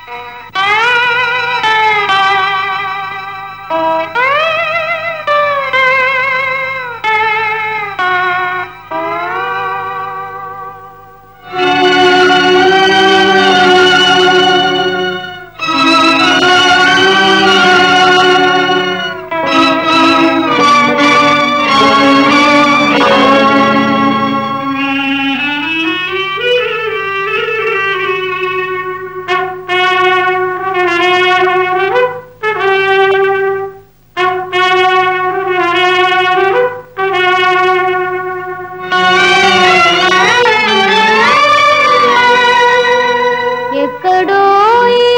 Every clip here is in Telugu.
ఎక్కడో ఈ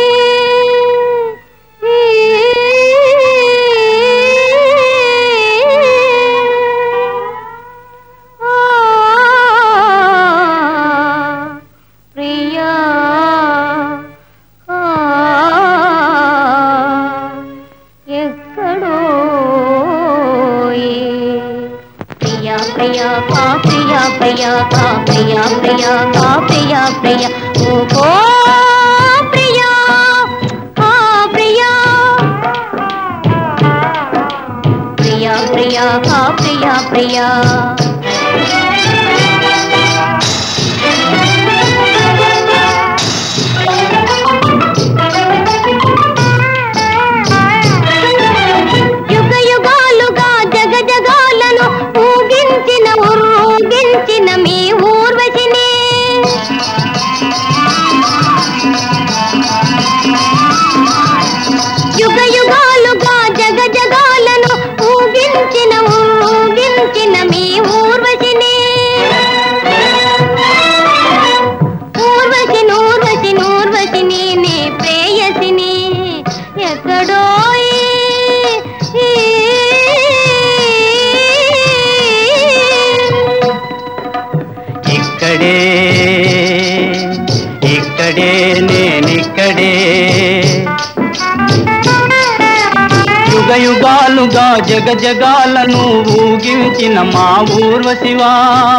ఆ ప్రియా ఆ ఎక్కడో ఈ ప్రియా ప్రియా కా ప్రియా ప్రియా కా ప్రియా ప్రియా కా ప్రియా ప్రియా ఓ ప్రియా కా ప్రియా ప్రియా ప్రియా కా ప్రియా ప్రియా యుగ యుగాలుగా జగ జగాలను ఊగించిన ఊగించిన మీ ఊర్వశిని యుగ యుగాలుగా జగ జగాలను ఊగించిన ఊగించిన మీ ఊర్వశిని ఊర్వశి నూర్వశి నూర్వశిని నీ ప్రేయసిని ఎక్కడో ఈ- ఈ- ఇక్కడే ఇక్కడే నేనిక్కడే యుగ యుగాలుగా జగ జగాలను ఊగించిన మా ఊర్వశివా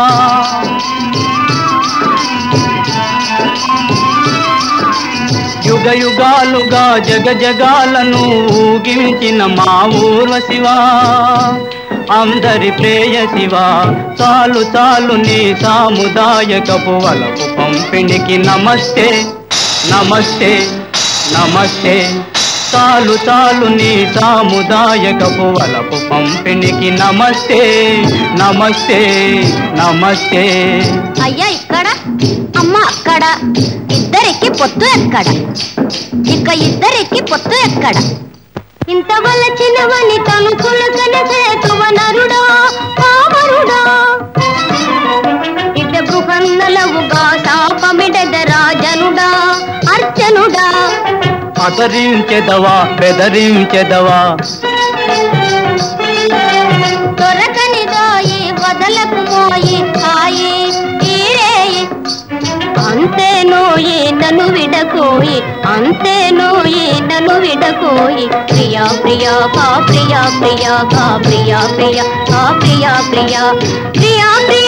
యుగ యుగాలుగా జగ జగాలను ఊగించిన మా ఊర్వశివా అందరి ప్రేయశివా చాలు చాలు నీ సాముదాయకపు వలపు పంపిణీకి నమస్తే నమస్తే నమస్తే చాలు చాలు నీ సాముదాయకపు వలపు పంపిణీకి నమస్తే నమస్తే నమస్తే అయ్యా ఇక్కడ అమ్మ అక్కడ ఇద్దరికి పొత్తు ఎక్కడ ఇక ఇద్దరికి పొత్తు ఎక్కడ ఇంత వలచినవని తను చులకన సేతువ నరుడా పామరుడా ఇట బృహన్నలవుగా శాపమిడద రాజనుడా అర్చనుడా అతరించెదవా బెదరించెదవా దొరకనిదోయి వదలకు మోయి హాయి తీరేయి అంతే నోయి నన్ను విడకోయి అంతే నోయి నన్ను విడకోయి ప్రియా ప్రియా కా ప్రియా ప్రియా కా ప్రియా ప్రియా కా ప్రియా ప్రియా ప్రియా ప్రియా